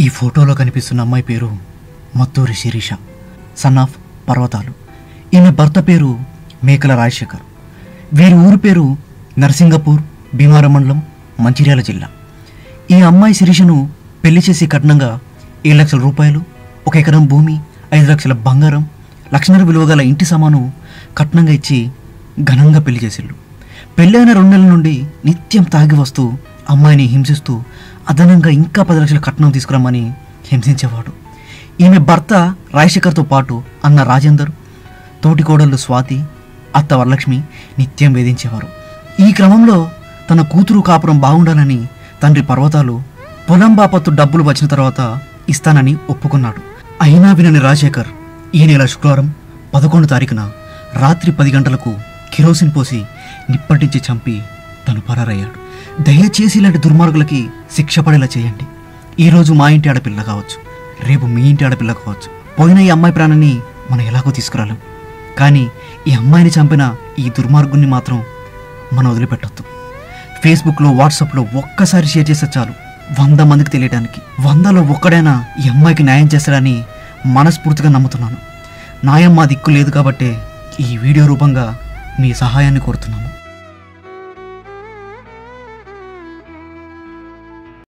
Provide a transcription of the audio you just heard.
ఫోటోలో కనిపిస్తున్న అమ్మాయి పేరు మత్తూరి శిరీష సన్ ఆఫ్ పర్వతాలు ఈమె భర్త పేరు మేకల రాజశేఖర్ వీరి ఊరి పేరు నరసింగపూర్ భీమారం మండలం మంచిర్యాల జిల్లా ఈ అమ్మాయి శిరీషను పెళ్లి చేసి కట్నంగా ఏడు లక్షల రూపాయలు ఒక ఎకరం భూమి ఐదు లక్షల బంగారం లక్షన్నర విలువ గల ఇంటి సామాను కట్నంగా ఇచ్చి ఘనంగా పెళ్లి చేసిళ్ళు పెళ్ళైన రెండు నెలల నుండి నిత్యం తాగి వస్తూ అమ్మాయిని హింసిస్తూ అదనంగా ఇంకా పది లక్షల కట్నం తీసుకురమ్మని హింసించేవాడు ఈమె భర్త రాజశేఖర్తో పాటు అన్న రాజేందర్ తోటి కోడళ్ళు స్వాతి అత్త వరలక్ష్మి నిత్యం వేధించేవారు ఈ క్రమంలో తన కూతురు కాపురం బాగుండాలని తండ్రి పర్వతాలు పొలం బాపత్తు డబ్బులు వచ్చిన తర్వాత ఇస్తానని ఒప్పుకున్నాడు అయినా వినని రాజశేఖర్ ఈ నెల శుక్రవారం పదకొండు తారీఖున రాత్రి పది గంటలకు కిరోసిన్ పోసి నిప్పటించి చంపి తను పరారయ్యాడు దయచేసి ఇలాంటి దుర్మార్గులకి శిక్ష పడేలా చేయండి ఈరోజు మా ఇంటి ఆడపిల్ల కావచ్చు రేపు మీ ఇంటి ఆడపిల్ల కావచ్చు పోయిన ఈ అమ్మాయి ప్రాణాన్ని మనం ఎలాగో తీసుకురాలేం కానీ ఈ అమ్మాయిని చంపిన ఈ దుర్మార్గుణ్ణి మాత్రం మనం వదిలిపెట్టొద్దు ఫేస్బుక్లో వాట్సాప్లో ఒక్కసారి షేర్ చేస్తే చాలు వంద మందికి తెలియడానికి వందలో ఒక్కడైనా ఈ అమ్మాయికి న్యాయం చేస్తాడని మనస్ఫూర్తిగా నమ్ముతున్నాను న్యాయం మా దిక్కు లేదు కాబట్టే ఈ వీడియో రూపంగా మీ సహాయాన్ని కోరుతున్నాము